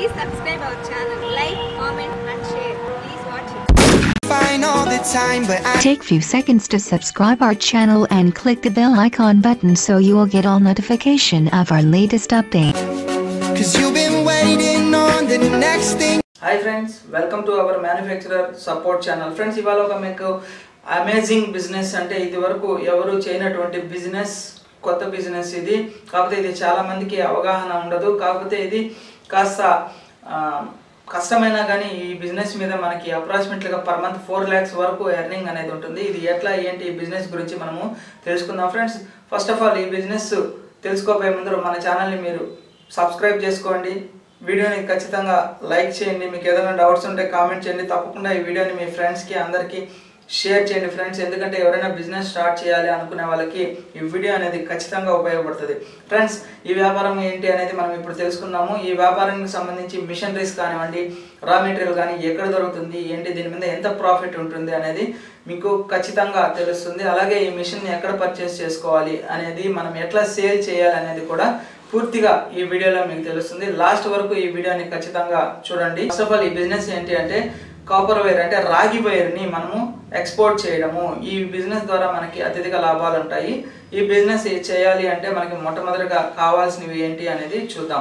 Please subscribe our channel, like, comment and share. Please watch it. fine all the time, but I Take few seconds to subscribe our channel and click the bell icon button so you will get all notification of our latest update. cause you've been waiting on the next thing. Hi friends welcome to our manufacturer support channel friends ఇవాళ ఒక మీకు amazing business అంటే ఇది వరకు ఎవరు చేయనటువంటి business కొత్త business ఇది కాకపోతే ఇది చాలా మందికి అవగాహన ఉండదు కాకపోతే ఇది కాస్త ఆ, కష్టమైనా కానీ ఈ బిజినెస్ మీద మనకి అప్రాక్సిమేట్లీగా పర్ మంత్ ఫోర్ ల్యాక్స్ వరకు ఎర్నింగ్ అనేది ఉంటుంది ఇది ఎట్లా ఏంటి ఈ బిజినెస్ గురించి మనము తెలుసుకుందాం ఫ్రెండ్స్ ఫస్ట్ ఆఫ్ ఆల్ ఈ బిజినెస్ తెలుసుకోపోయే ముందు మన ఛానల్ని మీరు సబ్స్క్రైబ్ చేసుకోండి వీడియోని ఖచ్చితంగా లైక్ చేయండి మీకు ఏదైనా డౌట్స్ ఉంటే కామెంట్ చేయండి తప్పకుండా ఈ వీడియోని మీ ఫ్రెండ్స్కి అందరికీ షేర్ చేయండి ఫ్రెండ్స్ ఎందుకంటే ఎవరైనా బిజినెస్ స్టార్ట్ చేయాలి అనుకునే వాళ్ళకి ఈ వీడియో అనేది ఖచ్చితంగా ఉపయోగపడుతుంది ఫ్రెండ్స్ ఈ వ్యాపారం ఏంటి అనేది మనం ఇప్పుడు తెలుసుకున్నాము ఈ వ్యాపారానికి సంబంధించి మిషనరీస్ కానివ్వండి రా మెటీరియల్ కానీ ఎక్కడ దొరుకుతుంది ఏంటి దీని మీద ఎంత ప్రాఫిట్ ఉంటుంది అనేది మీకు ఖచ్చితంగా తెలుస్తుంది అలాగే ఈ మిషన్ని ఎక్కడ పర్చేస్ చేసుకోవాలి అనేది మనం ఎట్లా సేల్ చేయాలి అనేది కూడా పూర్తిగా ఈ వీడియోలో మీకు తెలుస్తుంది లాస్ట్ వరకు ఈ వీడియోని ఖచ్చితంగా చూడండి ఫస్ట్ ఆఫ్ ఆల్ ఈ బిజినెస్ ఏంటి అంటే కాపర్ వైర్ అంటే రాగి వైర్ని మనము ఎక్స్పోర్ట్ చేయడము ఈ బిజినెస్ ద్వారా మనకి అత్యధిక లాభాలు ఉంటాయి ఈ బిజినెస్ చేయాలి అంటే మనకి మొట్టమొదటిగా కావాల్సినవి ఏంటి అనేది చూద్దాం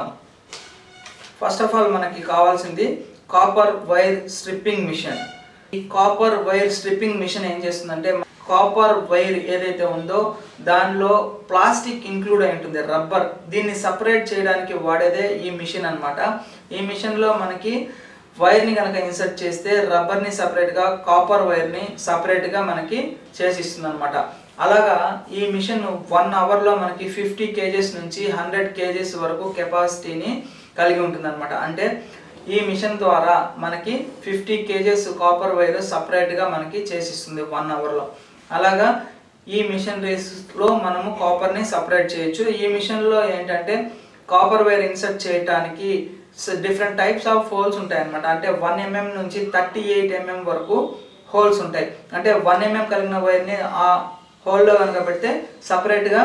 ఫస్ట్ ఆఫ్ ఆల్ మనకి కావాల్సింది కాపర్ వైర్ స్ట్రిప్పింగ్ మిషన్ ఈ కాపర్ వైర్ స్ట్రిప్పింగ్ మిషన్ ఏం చేస్తుందంటే కాపర్ వైర్ ఏదైతే ఉందో దానిలో ప్లాస్టిక్ ఇంక్లూడ్ అయి ఉంటుంది రబ్బర్ దీన్ని సపరేట్ చేయడానికి వాడేదే ఈ మిషన్ అన్నమాట ఈ మిషన్లో మనకి వైర్ని కనుక ఇన్సర్ట్ చేస్తే రబ్బర్ని సపరేట్గా కాపర్ వైర్ని సపరేట్గా మనకి చేసిస్తుంది అనమాట అలాగా ఈ మిషన్ వన్ అవర్లో మనకి ఫిఫ్టీ కేజెస్ నుంచి హండ్రెడ్ కేజెస్ వరకు కెపాసిటీని కలిగి ఉంటుంది అంటే ఈ మిషన్ ద్వారా మనకి ఫిఫ్టీ కేజెస్ కాపర్ వైర్ సపరేట్గా మనకి చేసిస్తుంది వన్ అవర్లో అలాగా ఈ మిషన్ రేస్లో మనము కాపర్ని సపరేట్ చేయొచ్చు ఈ మిషన్లో ఏంటంటే కాపర్ వైర్ ఇన్సర్ట్ చేయడానికి డిఫరెంట్ టైప్స్ ఆఫ్ హోల్స్ ఉంటాయి అనమాట అంటే వన్ ఎంఎం నుంచి థర్టీ ఎయిట్ ఎంఎం వరకు హోల్స్ ఉంటాయి అంటే వన్ ఎంఎం కలిగిన వైర్ని ఆ హోల్లో కనుక పెడితే సపరేట్గా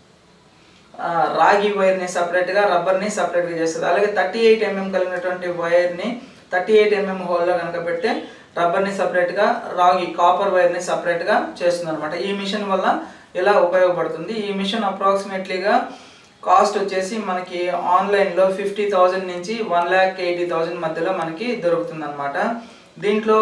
ఆ, రాగి వైర్ని సపరేట్గా రబ్బర్ని సపరేట్గా చేస్తుంది అలాగే థర్టీ ఎయిట్ ఎంఎం కలిగినటువంటి వైర్ని థర్టీ ఎయిట్ ఎంఎం హోల్లో కనుక పెడితే రబ్బర్ని సపరేట్గా రాగి కాపర్ వైర్ని సపరేట్గా చేస్తుంది అనమాట ఈ మిషన్ వల్ల ఇలా ఉపయోగపడుతుంది ఈ మిషన్ అప్రాక్సిమేట్లీగా కాస్ట్ వచ్చేసి మనకి ఆన్లైన్లో ఫిఫ్టీ థౌజండ్ నుంచి వన్ ల్యాక్ ఎయిటీ థౌజండ్ మధ్యలో మనకి దొరుకుతుంది అనమాట దీంట్లో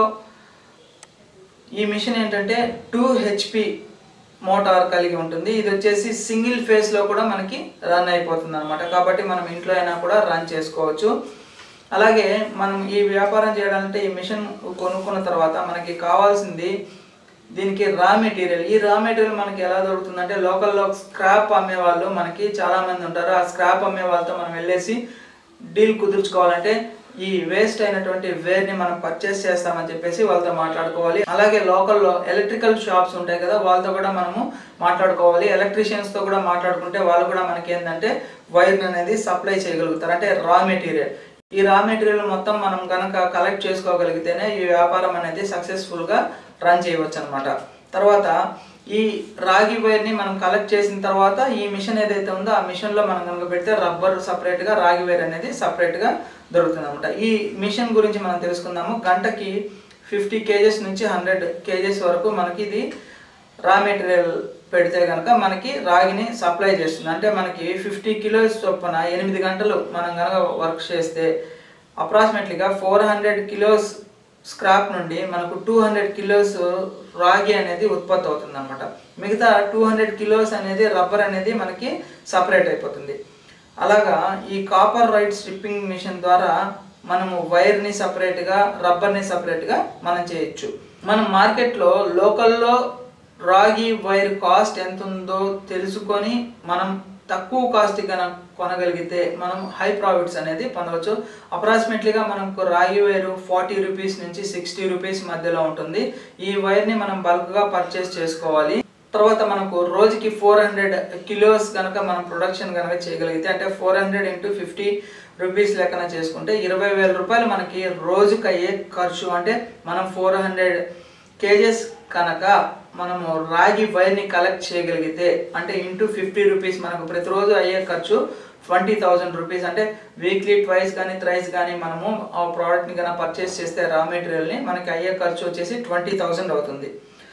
ఈ మిషన్ ఏంటంటే టూ హెచ్పి మోటార్ కలిగి ఉంటుంది ఇది వచ్చేసి సింగిల్ ఫేస్లో కూడా మనకి రన్ అయిపోతుంది అనమాట కాబట్టి మనం ఇంట్లో అయినా కూడా రన్ చేసుకోవచ్చు అలాగే మనం ఈ వ్యాపారం చేయాలంటే ఈ మిషన్ కొనుక్కున్న తర్వాత మనకి కావాల్సింది దీనికి రా మెటీరియల్ ఈ రా మెటీరియల్ మనకి ఎలా దొరుకుతుందంటే లోకల్లో స్క్రాప్ అమ్మే వాళ్ళు మనకి చాలా మంది ఉంటారు ఆ స్క్రాప్ అమ్మే వాళ్ళతో మనం వెళ్ళేసి డీల్ కుదుర్చుకోవాలంటే ఈ వేస్ట్ అయినటువంటి వేర్ని మనం పర్చేస్ చేస్తామని చెప్పేసి వాళ్ళతో మాట్లాడుకోవాలి అలాగే లోకల్లో ఎలక్ట్రికల్ షాప్స్ ఉంటాయి కదా వాళ్ళతో కూడా మనము మాట్లాడుకోవాలి ఎలక్ట్రీషియన్స్తో కూడా మాట్లాడుకుంటే వాళ్ళు కూడా మనకి ఏంటంటే వైర్ అనేది సప్లై చేయగలుగుతారు అంటే రా మెటీరియల్ ఈ రా మెటీరియల్ మొత్తం మనం కనుక కలెక్ట్ చేసుకోగలిగితేనే ఈ వ్యాపారం అనేది సక్సెస్ఫుల్గా రన్ చేయవచ్చు అనమాట తర్వాత ఈ రాగి వైర్ని మనం కలెక్ట్ చేసిన తర్వాత ఈ మిషన్ ఏదైతే ఉందో ఆ మిషన్లో మనం కనుక పెడితే రబ్బర్ సపరేట్గా రాగి వైర్ అనేది సపరేట్గా దొరుకుతుంది అనమాట ఈ మిషన్ గురించి మనం తెలుసుకుందాము గంటకి ఫిఫ్టీ కేజెస్ నుంచి హండ్రెడ్ కేజెస్ వరకు మనకి ఇది రా మెటీరియల్ పెడితే కనుక మనకి రాగిని సప్లై చేస్తుంది అంటే మనకి ఫిఫ్టీ కిలోస్ చొప్పున ఎనిమిది గంటలు మనం కనుక వర్క్ చేస్తే అప్రాక్సిమేట్లీగా ఫోర్ హండ్రెడ్ కిలోస్ స్క్రాప్ నుండి మనకు టూ హండ్రెడ్ కిలోస్ రాగి అనేది ఉత్పత్తి అవుతుంది అనమాట మిగతా టూ హండ్రెడ్ కిలోస్ అనేది రబ్బర్ అనేది మనకి సపరేట్ అయిపోతుంది అలాగా ఈ కాపర్ రైట్ స్ట్రిప్పింగ్ మిషన్ ద్వారా మనము వైర్ని సపరేట్గా రబ్బర్ని సపరేట్గా మనం చేయొచ్చు మనం మార్కెట్లో లోకల్లో రాగి వైర్ కాస్ట్ ఎంత ఉందో తెలుసుకొని మనం తక్కువ కాస్ట్ కనుక కొనగలిగితే మనం హై ప్రాఫిట్స్ అనేది పొందవచ్చు అప్రాక్సిమేట్లీగా మనకు రాగి వైర్ ఫార్టీ రూపీస్ నుంచి సిక్స్టీ రూపీస్ మధ్యలో ఉంటుంది ఈ వైర్ని మనం బల్క్గా పర్చేస్ చేసుకోవాలి తర్వాత మనకు రోజుకి ఫోర్ హండ్రెడ్ కిలోస్ కనుక మనం ప్రొడక్షన్ కనుక చేయగలిగితే అంటే four hundred into fifty rupees లెక్కన చేసుకుంటే ఇరవై వేల రూపాయలు మనకి రోజుకి అయ్యే ఖర్చు అంటే మనం ఫోర్ హండ్రెడ్ కేజెస్ కనుక మనము రాగి వైర్ని కలెక్ట్ చేయగలిగితే అంటే ఇంటూ ఫిఫ్టీ రూపీస్ మనకు ప్రతిరోజు అయ్యే ఖర్చు ట్వంటీ థౌజండ్ రూపీస్ అంటే వీక్లీ ట్వైస్ కానీ థ్రైస్ కానీ మనము ఆ ప్రోడక్ట్ని కనుక పర్చేస్ చేస్తే రా మెటీరియల్ని మనకి అయ్యే ఖర్చు వచ్చేసి ట్వంటీ థౌజండ్ అవుతుంది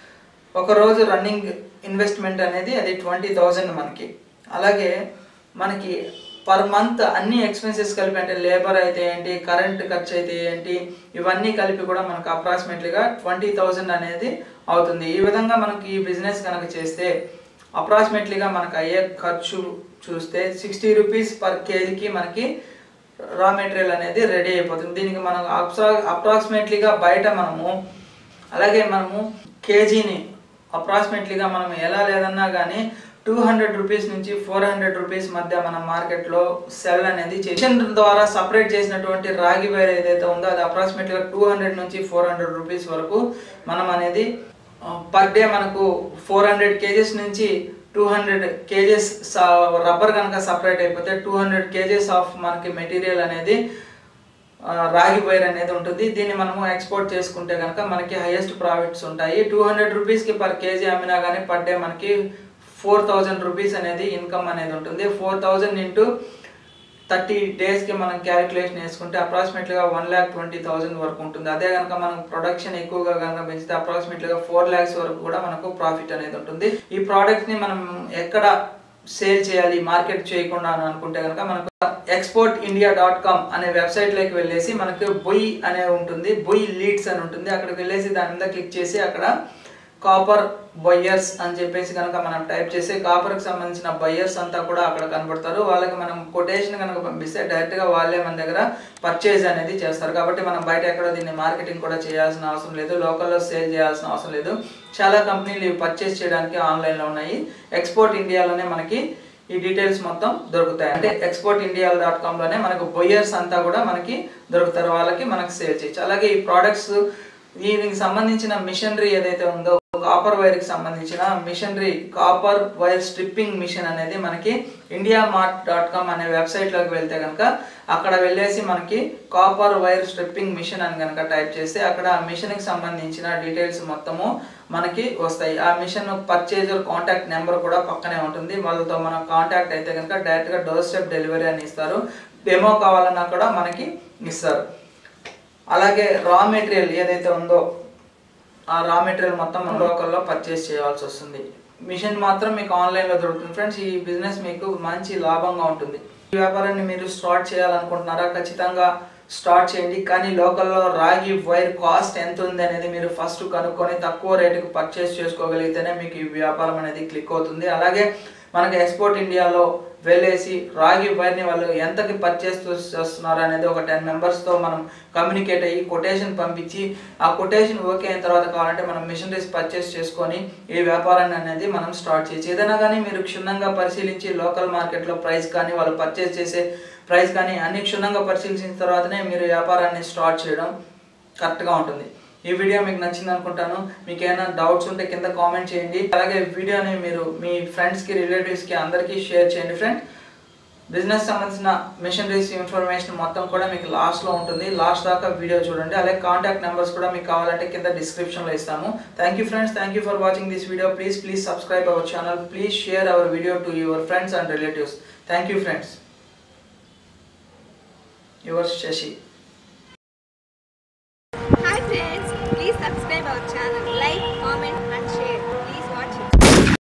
ఒక రోజు రన్నింగ్ ఇన్వెస్ట్మెంట్ అనేది అది ట్వంటీ థౌజండ్ మనకి అలాగే మనకి పర్ మంత్ అన్ని ఎక్స్పెన్సెస్ కలిపి అంటే లేబర్ అయితే ఏంటి కరెంట్ ఖర్చు అయితే ఏంటి ఇవన్నీ కలిపి కూడా మనకు అప్రాక్సిమేట్లీగా ట్వంటీ థౌజండ్ అనేది అవుతుంది ఈ విధంగా మనకి ఈ బిజినెస్ కనుక చేస్తే అప్రాక్సిమేట్లీగా మనకు అయ్యే ఖర్చు చూస్తే సిక్స్టీ రూపీస్ పర్ కేజీకి మనకి రా మెటీరియల్ అనేది రెడీ అయిపోతుంది దీనికి మనం అప్సా అప్రాక్సిమేట్లీగా బయట మనము అలాగే మనము కేజీని అప్రాక్సిమేట్లీగా మనం ఎలా లేదన్నా కానీ టూ హండ్రెడ్ రూపీస్ నుంచి ఫోర్ హండ్రెడ్ రూపీస్ మధ్య మన మార్కెట్లో సెల్ అనేది మిషన్ ద్వారా సపరేట్ చేసినటువంటి రాగి వైర్ ఏదైతే ఉందో అది అప్రాక్సిమేట్గా టూ హండ్రెడ్ నుంచి ఫోర్ హండ్రెడ్ రూపీస్ వరకు మనం అనేది పర్ డే మనకు ఫోర్ హండ్రెడ్ కేజెస్ నుంచి టూ హండ్రెడ్ కేజెస్ రబ్బర్ కనుక సపరేట్ అయిపోతే టూ హండ్రెడ్ కేజెస్ ఆఫ్ మనకి మెటీరియల్ అనేది ఆ, రాగి వైర్ అనేది ఉంటుంది దీన్ని మనము ఎక్స్పోర్ట్ చేసుకుంటే కనుక మనకి హైయెస్ట్ ప్రాఫిట్స్ ఉంటాయి టూ హండ్రెడ్ రూపీస్కి పర్ కేజీ అమ్మినా కానీ పర్ డే మనకి ఫోర్ థౌజండ్ రూపీస్ అనేది ఇన్కమ్ అనేది ఉంటుంది ఫోర్ థౌజండ్ ఇంటూ థర్టీ డేస్కి మనం క్యాలిక్యులేషన్ వేసుకుంటే అప్రాక్సిమేట్లీగా వన్ ల్యాక్ ట్వంటీ థౌసండ్ వరకు ఉంటుంది అదే కనుక మనం ప్రొడక్షన్ ఎక్కువగా కనుక పెంచితే అప్రాక్సిమేట్లీగా ఫోర్ ల్యాక్స్ వరకు కూడా మనకు ప్రాఫిట్ అనేది ఉంటుంది ఈ ప్రోడక్ట్ని మనం ఎక్కడ సేల్ చేయాలి మార్కెట్ చేయకుండా అని అనుకుంటే కనుక మనకు ఎక్స్పోర్ట్ ఇండియా డాట్ కామ్ అనే వెబ్సైట్లోకి వెళ్ళేసి మనకు బొయ్ అనే ఉంటుంది బొయ్ లీడ్స్ అని ఉంటుంది అక్కడికి వెళ్ళేసి దాని మీద క్లిక్ చేసి అక్కడ కాపర్ బొయ్యర్స్ అని చెప్పేసి కనుక మనం టైప్ చేసి కాపర్కి సంబంధించిన బయ్యర్స్ అంతా కూడా అక్కడ కనబడతారు వాళ్ళకి మనం కొటేషన్ కనుక పంపిస్తే డైరెక్ట్గా వాళ్ళే మన దగ్గర పర్చేజ్ అనేది చేస్తారు కాబట్టి మనం బయట ఎక్కడో దీన్ని మార్కెటింగ్ కూడా చేయాల్సిన అవసరం లేదు లోకల్లో సేల్ చేయాల్సిన అవసరం లేదు చాలా కంపెనీలు ఇవి పర్చేస్ చేయడానికి ఆన్లైన్లో ఉన్నాయి ఎక్స్పోర్ట్ ఇండియాలోనే మనకి ఈ డీటెయిల్స్ మొత్తం దొరుకుతాయి అంటే ఎక్స్పోర్ట్ ఇండియా డాట్ కామ్లోనే మనకు బొయ్యర్స్ అంతా కూడా మనకి దొరుకుతారు వాళ్ళకి మనకి సేల్ చేయొచ్చు అలాగే ఈ ప్రోడక్ట్స్ దీనికి సంబంధించిన మిషనరీ ఏదైతే ఉందో కాపర్ వైర్కి సంబంధించిన machinery copper wire stripping machine అనేది మనకి ఇండియా మార్ట్ డాట్ కామ్ అనే వెబ్సైట్లోకి వెళ్తే కనుక అక్కడ వెళ్ళేసి మనకి కాపర్ వైర్ స్ట్రిప్పింగ్ మిషన్ అని కనుక టైప్ చేస్తే అక్కడ ఆ మిషన్కి సంబంధించిన డీటెయిల్స్ మొత్తము మనకి వస్తాయి ఆ మిషన్ పర్చేజర్ కాంటాక్ట్ నెంబర్ కూడా పక్కనే ఉంటుంది వాళ్ళతో మనం కాంటాక్ట్ అయితే కనుక డైరెక్ట్గా డోర్ స్టెప్ డెలివరీ అని ఇస్తారు డెమో కావాలన్నా కూడా మనకి ఇస్తారు అలాగే రా మెటీరియల్ ఏదైతే ఉందో ఆ రా మెటీరియల్ మొత్తం మన లోకల్లో పర్చేస్ చేయాల్సి వస్తుంది మిషన్ మాత్రం మీకు ఆన్లైన్లో దొరుకుతుంది ఫ్రెండ్స్ ఈ బిజినెస్ మీకు మంచి లాభంగా ఉంటుంది ఈ వ్యాపారాన్ని మీరు స్టార్ట్ చేయాలనుకుంటున్నారా ఖచ్చితంగా స్టార్ట్ చేయండి కానీ లోకల్లో రాగి వైర్ కాస్ట్ ఎంత ఉంది అనేది మీరు ఫస్ట్ కనుక్కొని తక్కువ రేటుకి పర్చేస్ చేసుకోగలిగితేనే మీకు ఈ వ్యాపారం అనేది క్లిక్ అవుతుంది అలాగే మనకి ఎక్స్పోర్ట్ ఇండియాలో వెళ్ళేసి రాగి వైర్ని వాళ్ళు ఎంతకి పర్చేస్ చేస్తున్నారు అనేది ఒక టెన్ మెంబర్స్తో మనం కమ్యూనికేట్ అయ్యి కొటేషన్ పంపించి ఆ కొటేషన్ ఓకే అయిన తర్వాత కావాలంటే మనం మిషనరీస్ పర్చేస్ చేసుకొని ఈ వ్యాపారాన్ని అనేది మనం స్టార్ట్ చేయొచ్చు ఏదైనా కానీ మీరు క్షుణ్ణంగా పరిశీలించి లోకల్ మార్కెట్లో ప్రైస్ కానీ వాళ్ళు పర్చేస్ చేసే ప్రైస్ కానీ అన్ని క్షుణ్ణంగా పరిశీలించిన తర్వాతనే మీరు వ్యాపారాన్ని స్టార్ట్ చేయడం కరెక్ట్గా ఉంటుంది ఈ వీడియో మీకు నచ్చింది అనుకుంటాను మీకు ఏమైనా డౌట్స్ ఉంటే కింద కామెంట్ చేయండి అలాగే వీడియోని మీరు మీ ఫ్రెండ్స్కి రిలేటివ్స్కి అందరికీ షేర్ చేయండి ఫ్రెండ్ బిజినెస్ సంబంధించిన మిషనరీస్ ఇన్ఫర్మేషన్ మొత్తం కూడా మీకు లాస్ట్లో ఉంటుంది లాస్ట్ దాకా వీడియో చూడండి అలాగే కాంటాక్ట్ నెంబర్స్ కూడా మీకు కావాలంటే కింద డిస్క్రిప్షన్లో ఇస్తాము thank you friends thank you for watching this video please please subscribe our channel please share our video to your friends and relatives thank you friends your Shashi